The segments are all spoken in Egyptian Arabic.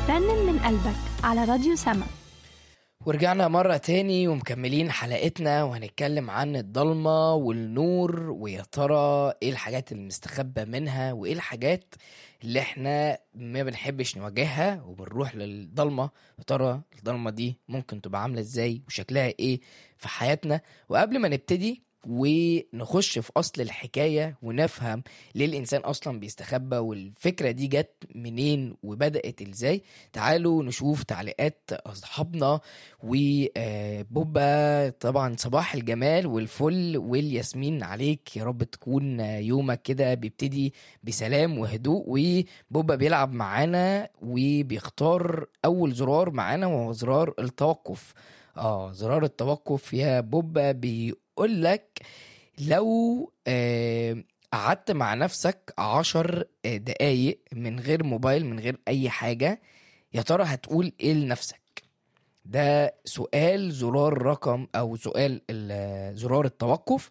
رنن من قلبك على راديو سما ورجعنا مرة تاني ومكملين حلقتنا وهنتكلم عن الضلمة والنور ويا ترى ايه الحاجات اللي مستخبى منها وايه الحاجات اللي احنا ما بنحبش نواجهها وبنروح للضلمة يا ترى الضلمة دي ممكن تبقى عاملة ازاي وشكلها ايه في حياتنا وقبل ما نبتدي ونخش في اصل الحكايه ونفهم ليه الانسان اصلا بيستخبى والفكره دي جت منين وبدات ازاي تعالوا نشوف تعليقات اصحابنا وبوبا طبعا صباح الجمال والفل والياسمين عليك يا رب تكون يومك كده بيبتدي بسلام وهدوء وبوبا بيلعب معانا وبيختار اول زرار معانا وهو زرار التوقف اه زرار التوقف يا بوبا بيقول لك لو آه، قعدت مع نفسك عشر آه، دقايق من غير موبايل من غير اي حاجة يا ترى هتقول ايه لنفسك ده سؤال زرار رقم او سؤال ال- زرار التوقف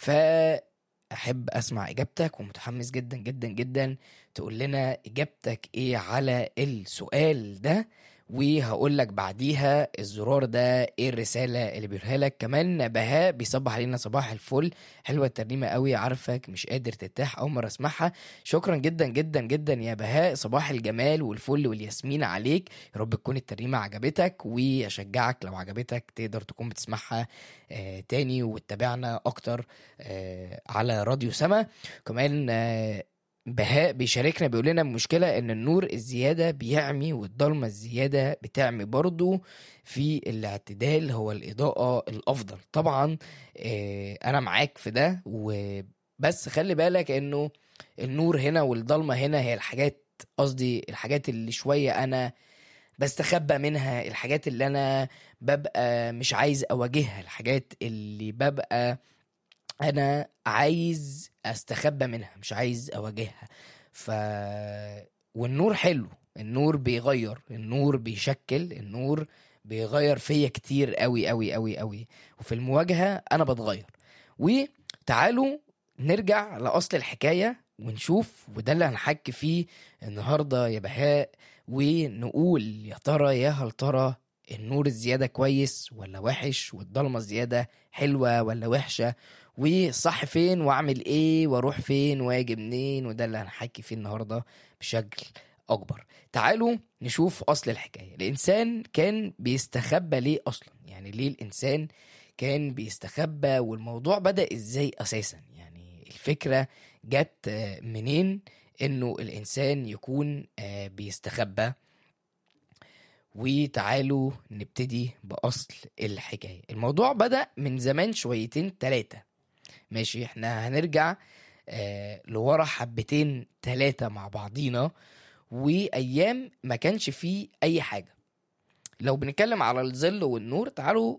فاحب اسمع اجابتك ومتحمس جدا جدا جدا تقول لنا اجابتك ايه على السؤال ده وهقول لك بعديها الزرار ده ايه الرساله اللي بيقولها لك كمان بهاء بيصبح علينا صباح الفل حلوه الترنيمه قوي عارفك مش قادر ترتاح اول مره اسمعها شكرا جدا جدا جدا يا بهاء صباح الجمال والفل والياسمين عليك يا رب تكون الترنيمه عجبتك واشجعك لو عجبتك تقدر تكون بتسمعها آه تاني وتتابعنا اكتر آه على راديو سما كمان آه بهاء بيشاركنا بيقول لنا المشكلة ان النور الزيادة بيعمي والضلمة الزيادة بتعمي برضو في الاعتدال هو الإضاءة الأفضل طبعا آه، أنا معاك في ده وبس خلي بالك انه النور هنا والضلمة هنا هي الحاجات قصدي الحاجات اللي شوية أنا بستخبى منها الحاجات اللي أنا ببقى مش عايز أواجهها الحاجات اللي ببقى انا عايز استخبى منها مش عايز اواجهها ف والنور حلو النور بيغير النور بيشكل النور بيغير فيا كتير قوي قوي قوي قوي وفي المواجهة انا بتغير وتعالوا نرجع لأصل الحكاية ونشوف وده اللي هنحكي فيه النهاردة يا بهاء ونقول يا ترى يا هل ترى النور الزيادة كويس ولا وحش والضلمة الزيادة حلوة ولا وحشة والصح فين واعمل ايه واروح فين واجي منين وده اللي هنحكي فيه النهارده بشكل اكبر تعالوا نشوف اصل الحكايه الانسان كان بيستخبى ليه اصلا يعني ليه الانسان كان بيستخبى والموضوع بدا ازاي اساسا يعني الفكره جت آه، منين انه الانسان يكون آه، بيستخبى وتعالوا نبتدي باصل الحكايه الموضوع بدا من زمان شويتين تلاتة ماشي احنا هنرجع آه لورا حبتين تلاتة مع بعضينا وايام ما كانش فيه اي حاجة لو بنتكلم على الظل والنور تعالوا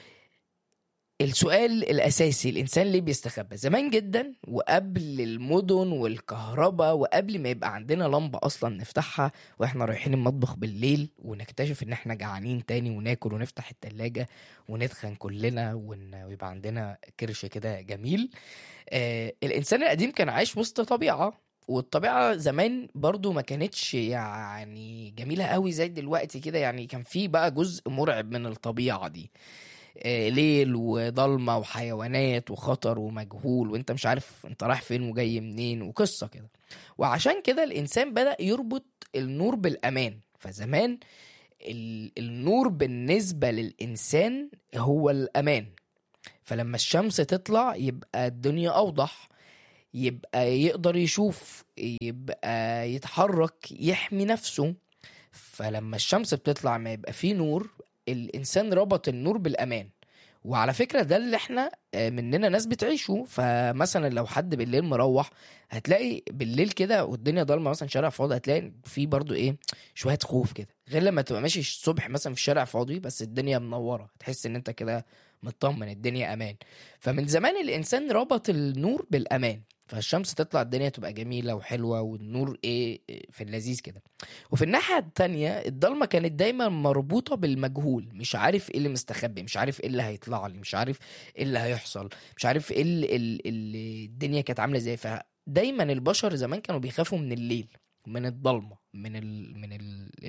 السؤال الاساسي الانسان ليه بيستخبى زمان جدا وقبل المدن والكهرباء وقبل ما يبقى عندنا لمبة اصلا نفتحها واحنا رايحين المطبخ بالليل ونكتشف ان احنا جعانين تاني وناكل ونفتح التلاجة ونتخن كلنا ون- ويبقى عندنا كرش كده جميل آه الانسان القديم كان عايش وسط طبيعه والطبيعه زمان برضو ما كانتش يعني جميله قوي زي دلوقتي كده يعني كان في بقى جزء مرعب من الطبيعه دي آه ليل وضلمه وحيوانات وخطر ومجهول وانت مش عارف انت رايح فين وجاي منين وقصه كده وعشان كده الانسان بدا يربط النور بالامان فزمان ال- النور بالنسبه للانسان هو الامان فلما الشمس تطلع يبقى الدنيا أوضح يبقى يقدر يشوف يبقى يتحرك يحمي نفسه فلما الشمس بتطلع ما يبقى فيه نور الإنسان ربط النور بالأمان وعلى فكرة ده اللي احنا آه، مننا ناس بتعيشه فمثلا لو حد بالليل مروح هتلاقي بالليل كده والدنيا ضلمه مثلا شارع فاضي هتلاقي في برضو ايه شويه خوف كده غير لما تبقى ماشي الصبح مثلا في شارع فاضي بس الدنيا منوره تحس ان انت كده مطمن الدنيا امان فمن زمان الانسان ربط النور بالامان فالشمس تطلع الدنيا تبقى جميله وحلوه والنور ايه في اللذيذ كده وفي الناحيه التانية الضلمه كانت دايما مربوطه بالمجهول مش عارف ايه اللي مستخبي مش عارف ايه اللي هيطلع لي مش عارف ايه اللي هيحصل مش عارف ايه اللي, اللي الدنيا كانت عامله ازاي فدايما البشر زمان كانوا بيخافوا من الليل من الضلمه من ال... من ال...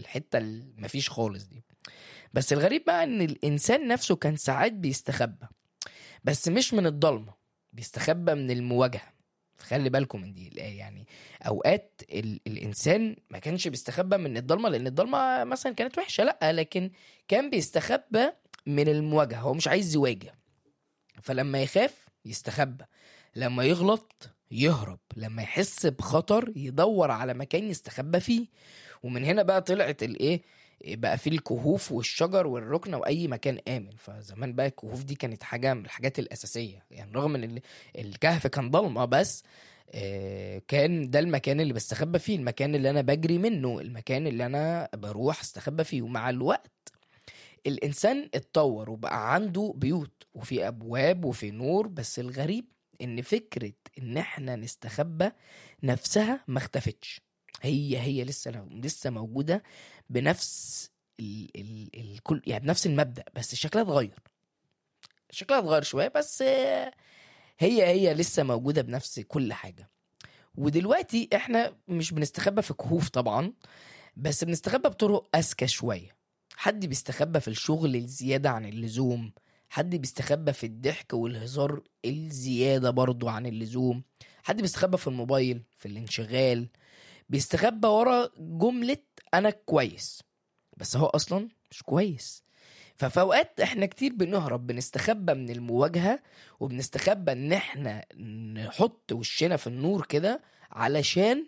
الحته اللي مفيش خالص دي بس الغريب بقى ان الانسان نفسه كان ساعات بيستخبى بس مش من الضلمه بيستخبى من المواجهه خلي بالكم من دي الآية يعني اوقات ال... الانسان ما كانش بيستخبى من الضلمه لان الضلمه مثلا كانت وحشه لا لكن كان بيستخبى من المواجهه هو مش عايز يواجه فلما يخاف يستخبى لما يغلط يهرب لما يحس بخطر يدور على مكان يستخبى فيه ومن هنا بقى طلعت الايه بقى في الكهوف والشجر والركنة وأي مكان آمن فزمان بقى الكهوف دي كانت حاجة من الحاجات الأساسية يعني رغم إن ال- الكهف كان ضلمة بس آه، كان ده المكان اللي بستخبى فيه المكان اللي أنا بجري منه المكان اللي أنا بروح استخبى فيه ومع الوقت الإنسان اتطور وبقى عنده بيوت وفي أبواب وفي نور بس الغريب إن فكرة إن إحنا نستخبى نفسها ما اختفتش هي هي لسه لسه موجودة بنفس ال ال الكل يعني بنفس المبدأ بس شكلها اتغير شكلها اتغير شوية بس آه، هي هي لسه موجودة بنفس كل حاجة ودلوقتي احنا مش بنستخبى في كهوف طبعا بس بنستخبى بطرق أذكى شوية حد بيستخبى في الشغل الزيادة عن اللزوم حد بيستخبى في الضحك والهزار الزيادة برضو عن اللزوم حد بيستخبى في الموبايل في الانشغال بيستخبى ورا جملة أنا كويس بس هو أصلا مش كويس ففي أوقات إحنا كتير بنهرب بنستخبى من المواجهة وبنستخبى إن إحنا نحط وشنا في النور كده علشان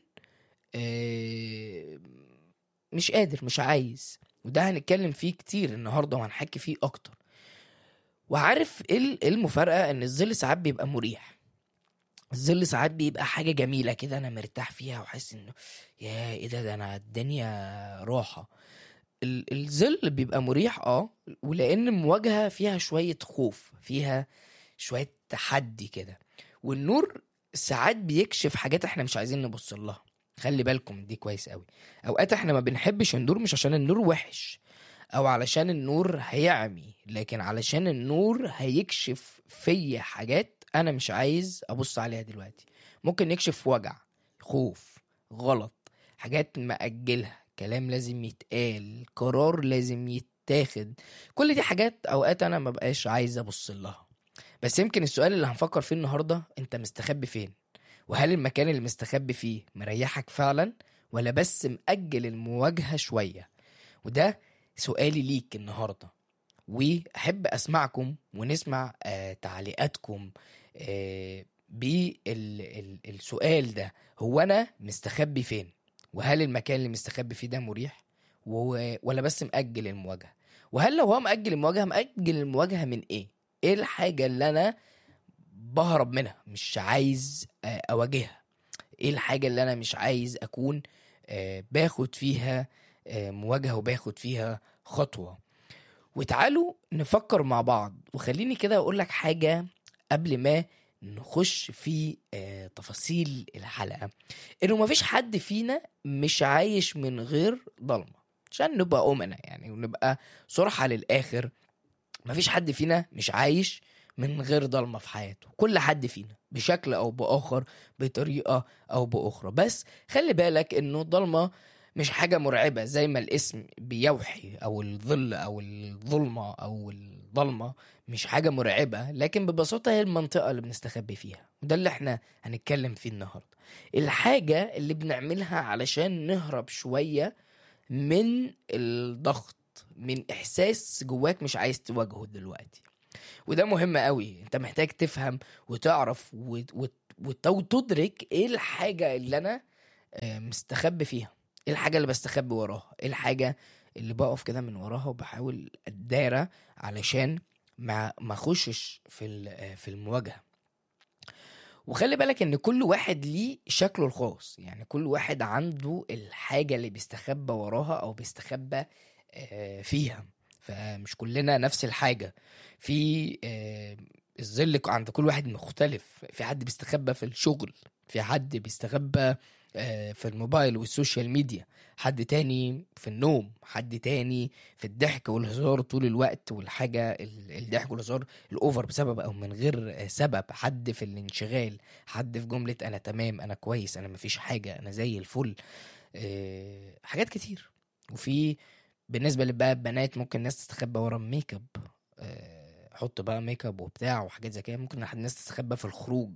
آه، مش قادر مش عايز وده هنتكلم فيه كتير النهارده وهنحكي فيه أكتر وعارف ايه ال- إيه المفارقة ان الظل ساعات بيبقى مريح الظل ساعات بيبقى حاجة جميلة كده انا مرتاح فيها وحاسس انه يا ايه ده ده انا الدنيا راحة ال- الظل بيبقى مريح اه ولان المواجهة فيها شوية خوف فيها شوية تحدي كده والنور ساعات بيكشف حاجات احنا مش عايزين نبص لها خلي بالكم دي كويس قوي اوقات احنا ما بنحبش النور مش عشان النور وحش او علشان النور هيعمي لكن علشان النور هيكشف فيا حاجات انا مش عايز ابص عليها دلوقتي ممكن يكشف وجع خوف غلط حاجات مأجلها كلام لازم يتقال قرار لازم يتاخد كل دي حاجات اوقات انا ما بقاش عايز ابص لها بس يمكن السؤال اللي هنفكر فيه النهارده انت مستخبي فين وهل المكان اللي مستخبي فيه مريحك فعلا ولا بس مأجل المواجهة شوية وده سؤالي ليك النهارده واحب اسمعكم ونسمع آه تعليقاتكم آه بالسؤال ده هو انا مستخبي فين وهل المكان اللي مستخبي فيه ده مريح و- ولا بس مأجل المواجهة وهل لو هو مأجل المواجهة مأجل المواجهة من ايه ايه الحاجة اللي انا بهرب منها مش عايز آه، اواجهها ايه الحاجة اللي انا مش عايز اكون آه، باخد فيها آه، مواجهة وباخد فيها خطوة وتعالوا نفكر مع بعض وخليني كده اقول لك حاجة قبل ما نخش في آه، تفاصيل الحلقة انه مفيش حد فينا مش عايش من غير ضلمة عشان نبقى أمنا يعني ونبقى صراحة للآخر مفيش حد فينا مش عايش من غير ضلمة في حياته كل حد فينا بشكل أو بآخر بطريقة أو بأخرى بس خلي بالك إنه الضلمة مش حاجة مرعبة زي ما الاسم بيوحي أو الظل أو الظلمة أو الضلمة مش حاجة مرعبة لكن ببساطة هي المنطقة اللي بنستخبي فيها وده اللي احنا هنتكلم فيه النهاردة الحاجة اللي بنعملها علشان نهرب شوية من الضغط من إحساس جواك مش عايز تواجهه دلوقتي وده مهم قوي انت محتاج تفهم وتعرف وت- وت- وت- وتدرك ايه الحاجة اللي انا آه، مستخبي فيها ايه الحاجة اللي بستخبي وراها ايه الحاجة اللي بقف كده من وراها وبحاول اتدارى علشان ما ما اخشش في ال- آه، في المواجهة وخلي بالك ان كل واحد ليه شكله الخاص يعني كل واحد عنده الحاجة اللي بيستخبى وراها او بيستخبى آه، فيها فمش كلنا نفس الحاجة في آه، الظل عند كل واحد مختلف في حد بيستخبى في الشغل في حد بيستخبى آه، في الموبايل والسوشيال ميديا حد تاني في النوم حد تاني في الضحك والهزار طول الوقت والحاجة ال- الضحك والهزار الأوفر بسبب أو من غير آه، سبب حد في الانشغال حد في جملة أنا تمام أنا كويس أنا مفيش حاجة أنا زي الفل آه، حاجات كتير وفي بالنسبه لبقى البنات ممكن ناس تستخبى ورا الميك اب آه، حط بقى ميك اب وبتاع وحاجات زي كده ممكن الناس تستخبى في الخروج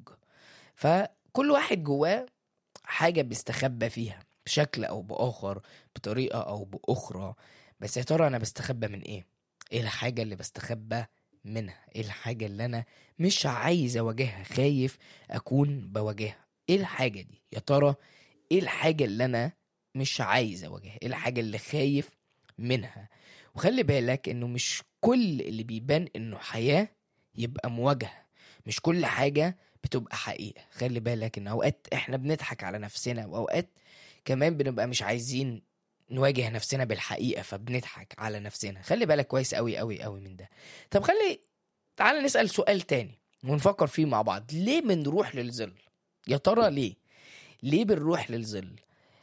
فكل واحد جواه حاجه بيستخبى فيها بشكل او باخر بطريقه او باخرى بس يا ترى انا بستخبى من ايه ايه الحاجه اللي بستخبى منها ايه الحاجه اللي انا مش عايز اواجهها خايف اكون بواجهها ايه الحاجه دي يا ترى ايه الحاجه اللي انا مش عايز اواجهها ايه الحاجه اللي خايف منها وخلي بالك انه مش كل اللي بيبان انه حياه يبقى مواجهه مش كل حاجه بتبقى حقيقه خلي بالك ان اوقات احنا بنضحك على نفسنا واوقات كمان بنبقى مش عايزين نواجه نفسنا بالحقيقه فبنضحك على نفسنا خلي بالك كويس قوي قوي قوي من ده طب خلي تعال نسال سؤال تاني ونفكر فيه مع بعض ليه بنروح للظل يا ترى ليه ليه بنروح للظل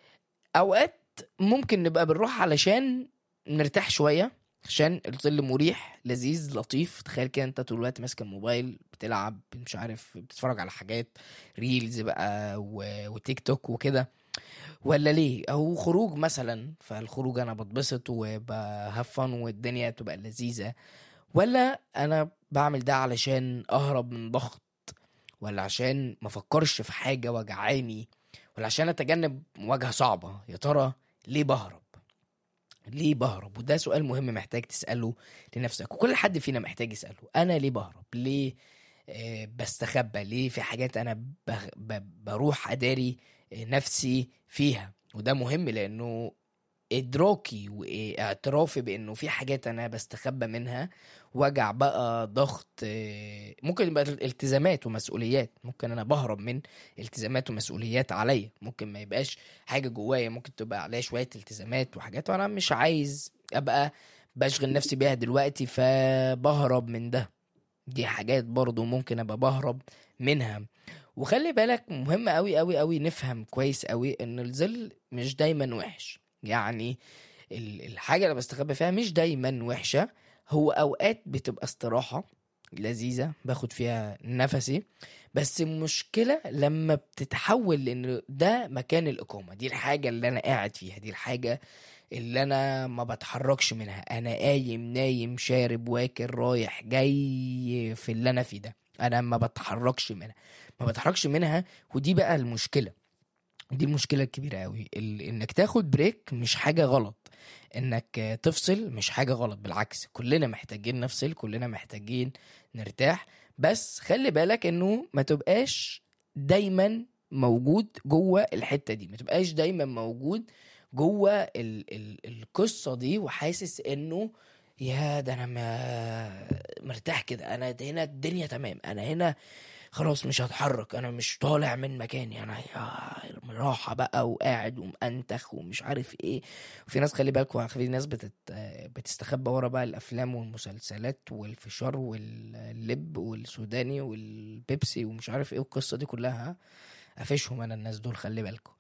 اوقات ممكن نبقى بنروح علشان نرتاح شويه عشان الظل مريح لذيذ لطيف تخيل كده انت طول الوقت ماسك الموبايل بتلعب مش عارف بتتفرج على حاجات ريلز بقى و... وتيك توك وكده ولا ليه او خروج مثلا فالخروج انا بتبسط وبهفن والدنيا تبقى لذيذه ولا انا بعمل ده علشان اهرب من ضغط ولا عشان ما افكرش في حاجه وجعاني ولا عشان اتجنب مواجهه صعبه يا ترى ليه بهرب ليه بهرب وده سؤال مهم محتاج تساله لنفسك وكل حد فينا محتاج يساله انا ليه بهرب ليه آه، بستخبى ليه في حاجات انا بغ- ب- بروح اداري آه، نفسي فيها وده مهم لانه ادراكي واعترافي بانه في حاجات انا بستخبى منها وجع بقى ضغط آه، ممكن يبقى التزامات ومسؤوليات ممكن انا بهرب من التزامات ومسؤوليات عليا ممكن ما يبقاش حاجه جوايا ممكن تبقى عليا شويه التزامات وحاجات وانا مش عايز ابقى بشغل نفسي بيها دلوقتي فبهرب من ده دي حاجات برضو ممكن ابقى بهرب منها وخلي بالك مهم قوي قوي قوي نفهم كويس قوي ان الظل مش دايما وحش يعني ال- الحاجة اللي بستخبى فيها مش دايما وحشة هو اوقات بتبقى استراحة لذيذة باخد فيها نفسي بس المشكلة لما بتتحول لان ده مكان الاقامة دي الحاجة اللي انا قاعد فيها دي الحاجة اللي انا ما بتحركش منها انا قايم نايم شارب واكل رايح جاي في اللي انا فيه ده انا ما بتحركش منها ما بتحركش منها ودي بقى المشكله دي المشكله الكبيره قوي ال- انك تاخد بريك مش حاجه غلط انك تفصل مش حاجه غلط بالعكس كلنا محتاجين نفصل كلنا محتاجين نرتاح بس خلي بالك انه ما تبقاش دايما موجود جوه الحته دي ما تبقاش دايما موجود جوه ال ال القصه دي وحاسس انه يا ده انا ما مرتاح كده انا ده هنا الدنيا تمام انا هنا خلاص مش هتحرك انا مش طالع من مكاني انا يا راحه بقى وقاعد ومأنتخ ومش عارف ايه وفي ناس خلي بالكوا في ناس بتت... بتستخبى ورا بقى الافلام والمسلسلات والفشار واللب والسوداني والبيبسي ومش عارف ايه والقصه دي كلها قفشهم انا الناس دول خلي بالكوا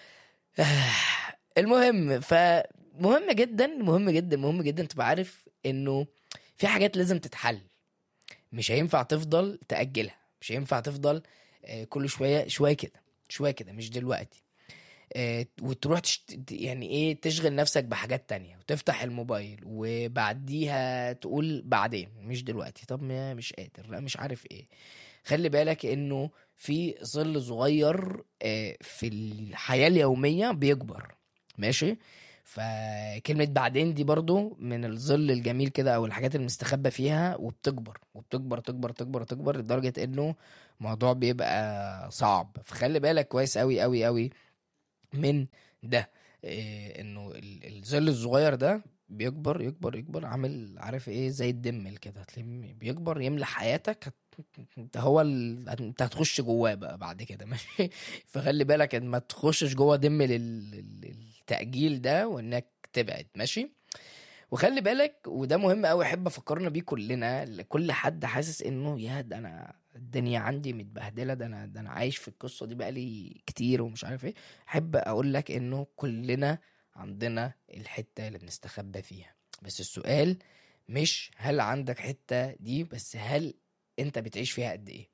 المهم فمهم جدا مهم جدا مهم جدا تبقى عارف انه في حاجات لازم تتحل مش هينفع تفضل تأجلها مش هينفع تفضل آه، كل شوية شوية كده شوية كده مش دلوقتي آه، وتروح تشت... يعني ايه تشغل نفسك بحاجات تانية وتفتح الموبايل وبعديها تقول بعدين مش دلوقتي طب ما مش قادر لا مش عارف ايه خلي بالك انه في ظل صغير آه، في الحياة اليومية بيكبر ماشي فكلمة بعدين دي برضو من الظل الجميل كده او الحاجات اللي مستخبى فيها وبتكبر وبتكبر تكبر تكبر تكبر لدرجة انه الموضوع بيبقى صعب فخلي بالك كويس قوي قوي قوي من ده إيه انه ال- الظل الصغير ده بيكبر يكبر يكبر عامل عارف ايه زي الدمل كده هتلاقيه بيكبر يملى حياتك هت... انت هو ال... انت هتخش جواه بقى بعد كده ماشي فخلي بالك ان ما تخشش جوه دمل ال... ال- التأجيل ده وانك تبعد ماشي وخلي بالك وده مهم قوي احب افكرنا بيه كلنا لكل حد حاسس انه يا ده انا الدنيا عندي متبهدله ده انا ده انا عايش في القصه دي بقالي كتير ومش عارف ايه احب اقول لك انه كلنا عندنا الحته اللي بنستخبى فيها بس السؤال مش هل عندك حته دي بس هل انت بتعيش فيها قد ايه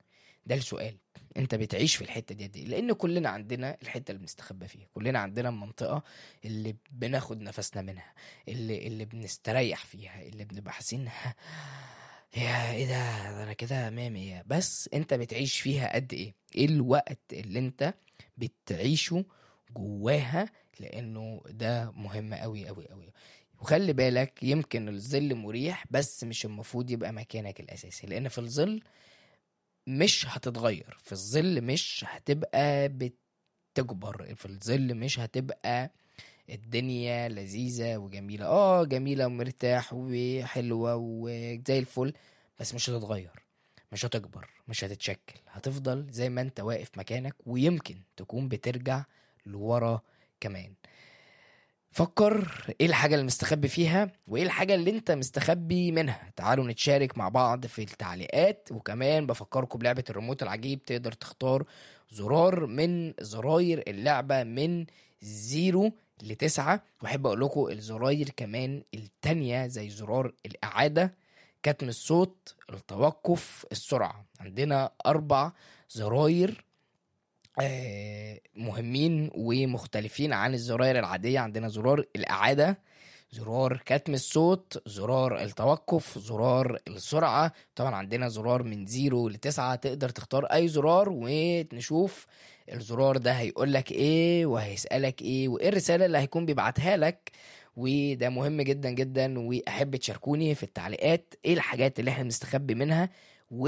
ده السؤال انت بتعيش في الحته دي دي لان كلنا عندنا الحته اللي بنستخبى فيها كلنا عندنا المنطقه اللي بناخد نفسنا منها اللي اللي بنستريح فيها اللي بنبقى حاسين يا ايه ده ده انا كده مية مية بس انت بتعيش فيها قد ايه ايه الوقت اللي انت بتعيشه جواها لانه ده مهم قوي قوي قوي وخلي بالك يمكن الظل مريح بس مش المفروض يبقى مكانك الاساسي لان في الظل مش هتتغير في الظل مش هتبقى بتكبر في الظل مش هتبقى الدنيا لذيذة وجميلة اه جميلة ومرتاح وحلوة وزي الفل بس مش هتتغير مش هتكبر مش هتتشكل هتفضل زي ما انت واقف مكانك ويمكن تكون بترجع لورا كمان فكر ايه الحاجة اللي مستخبي فيها وايه الحاجة اللي انت مستخبي منها تعالوا نتشارك مع بعض في التعليقات وكمان بفكركم بلعبة الريموت العجيب تقدر تختار زرار من زراير اللعبة من زيرو لتسعة واحب اقول لكم الزراير كمان التانية زي زرار الاعادة كتم الصوت التوقف السرعة عندنا اربع زراير آه، مهمين ومختلفين عن الزراير العادية عندنا زرار الإعادة زرار كتم الصوت زرار التوقف زرار السرعة طبعا عندنا زرار من زيرو لتسعة تقدر تختار أي زرار ونشوف الزرار ده هيقولك ايه وهيسألك ايه وايه الرسالة اللي هيكون بيبعتها لك وده مهم جدا جدا واحب تشاركوني في التعليقات ايه الحاجات اللي احنا بنستخبي منها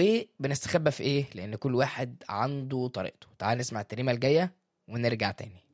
وبنستخبى في ايه لان كل واحد عنده طريقته تعال نسمع التريمة الجاية ونرجع تاني